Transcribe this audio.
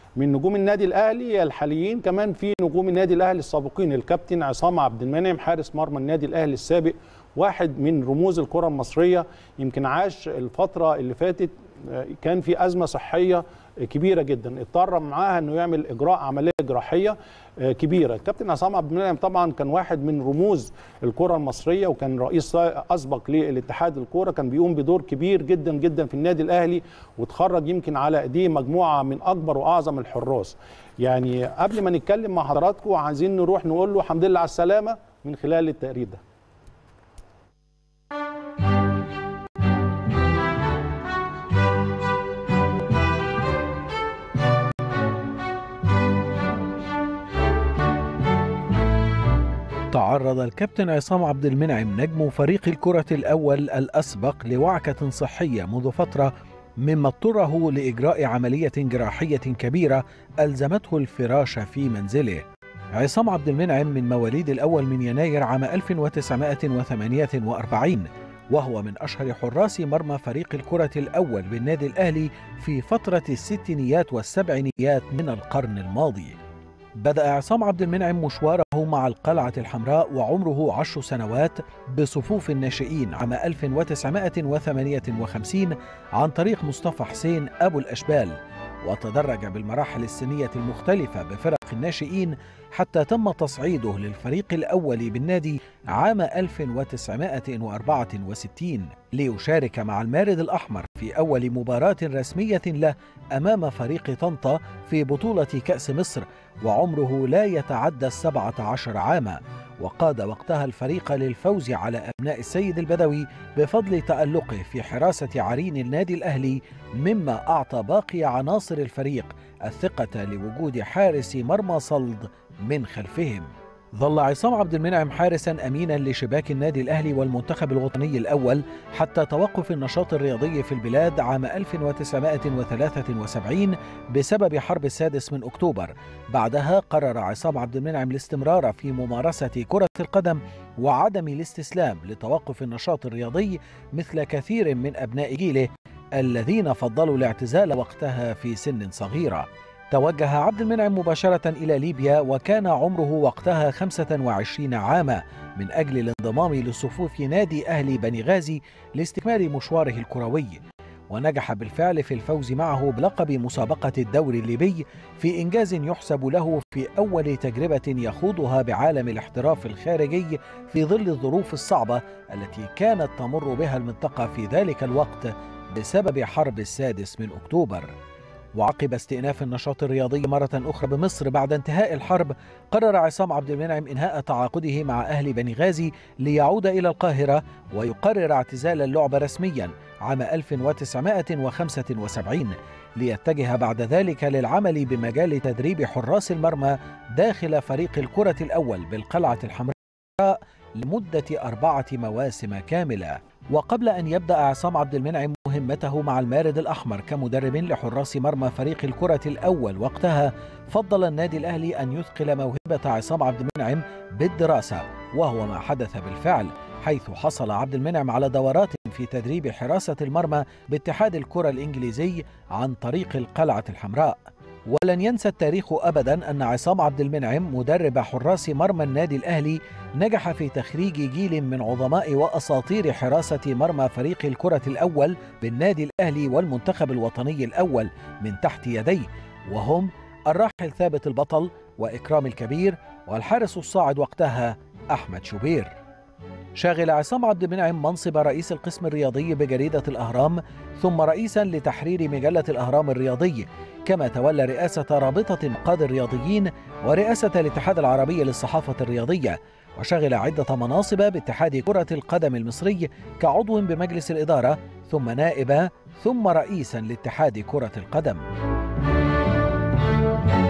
من نجوم النادي الاهلي الحاليين كمان في نجوم النادي الاهلي السابقين الكابتن عصام عبد المنعم حارس مرمى النادي الاهلي السابق واحد من رموز الكره المصريه يمكن عاش الفتره اللي فاتت كان في ازمه صحيه كبيره جدا اضطر معاها انه يعمل اجراء عمليه جراحيه كبيره الكابتن عصام عبد المنعم طبعا كان واحد من رموز الكره المصريه وكان رئيس اسبق للاتحاد الكوره كان بيقوم بدور كبير جدا جدا في النادي الاهلي وتخرج يمكن على ايديه مجموعه من اكبر واعظم الحراس يعني قبل ما نتكلم مع حضراتكم عايزين نروح نقول له الحمد لله على السلامه من خلال التقرير ده تعرض الكابتن عصام عبد المنعم نجم فريق الكرة الأول الأسبق لوعكة صحية منذ فترة مما اضطره لإجراء عملية جراحية كبيرة ألزمته الفراش في منزله عصام عبد المنعم من مواليد الأول من يناير عام 1948 وهو من أشهر حراس مرمى فريق الكرة الأول بالنادي الأهلي في فترة الستينيات والسبعينيات من القرن الماضي بدأ عصام عبد المنعم مشواره مع القلعة الحمراء وعمره عشر سنوات بصفوف الناشئين عام 1958 عن طريق مصطفى حسين أبو الأشبال وتدرج بالمراحل السنية المختلفة بفرق الناشئين حتى تم تصعيده للفريق الأول بالنادي عام 1964 ليشارك مع المارد الأحمر في أول مباراة رسمية له أمام فريق طنطا في بطولة كأس مصر وعمره لا يتعدى السبعة عشر عاما وقاد وقتها الفريق للفوز على أبناء السيد البدوي بفضل تألقه في حراسة عرين النادي الأهلي مما أعطى باقي عناصر الفريق الثقة لوجود حارس مرمى صلد من خلفهم ظل عصام عبد المنعم حارسا امينا لشباك النادي الاهلي والمنتخب الوطني الاول حتى توقف النشاط الرياضي في البلاد عام 1973 بسبب حرب السادس من اكتوبر بعدها قرر عصام عبد المنعم الاستمرار في ممارسه كره القدم وعدم الاستسلام لتوقف النشاط الرياضي مثل كثير من ابناء جيله الذين فضلوا الاعتزال وقتها في سن صغيره توجه عبد المنعم مباشرة إلى ليبيا وكان عمره وقتها 25 عاما من أجل الانضمام لصفوف نادي أهلي بني غازي لاستكمال مشواره الكروي ونجح بالفعل في الفوز معه بلقب مسابقة الدوري الليبي في إنجاز يحسب له في أول تجربة يخوضها بعالم الاحتراف الخارجي في ظل الظروف الصعبة التي كانت تمر بها المنطقة في ذلك الوقت بسبب حرب السادس من أكتوبر وعقب استئناف النشاط الرياضي مرة أخرى بمصر بعد انتهاء الحرب قرر عصام عبد المنعم إنهاء تعاقده مع أهل بني غازي ليعود إلى القاهرة ويقرر اعتزال اللعبة رسميا عام 1975 ليتجه بعد ذلك للعمل بمجال تدريب حراس المرمى داخل فريق الكرة الأول بالقلعة الحمراء لمدة أربعة مواسم كاملة وقبل أن يبدأ عصام عبد المنعم مهمته مع المارد الأحمر كمدرب لحراس مرمى فريق الكرة الأول وقتها فضل النادي الأهلي أن يثقل موهبة عصام عبد المنعم بالدراسة وهو ما حدث بالفعل حيث حصل عبد المنعم على دورات في تدريب حراسة المرمى باتحاد الكرة الإنجليزي عن طريق القلعة الحمراء ولن ينسى التاريخ ابدا ان عصام عبد المنعم مدرب حراس مرمى النادي الاهلي نجح في تخريج جيل من عظماء واساطير حراسه مرمى فريق الكره الاول بالنادي الاهلي والمنتخب الوطني الاول من تحت يديه وهم الراحل ثابت البطل واكرام الكبير والحارس الصاعد وقتها احمد شوبير شاغل عصام عبد المنعم منصب رئيس القسم الرياضي بجريدة الأهرام ثم رئيسا لتحرير مجلة الأهرام الرياضي كما تولى رئاسة رابطة النقاد الرياضيين ورئاسة الاتحاد العربي للصحافة الرياضية وشغل عدة مناصب باتحاد كرة القدم المصري كعضو بمجلس الإدارة ثم نائبا ثم رئيسا لاتحاد كرة القدم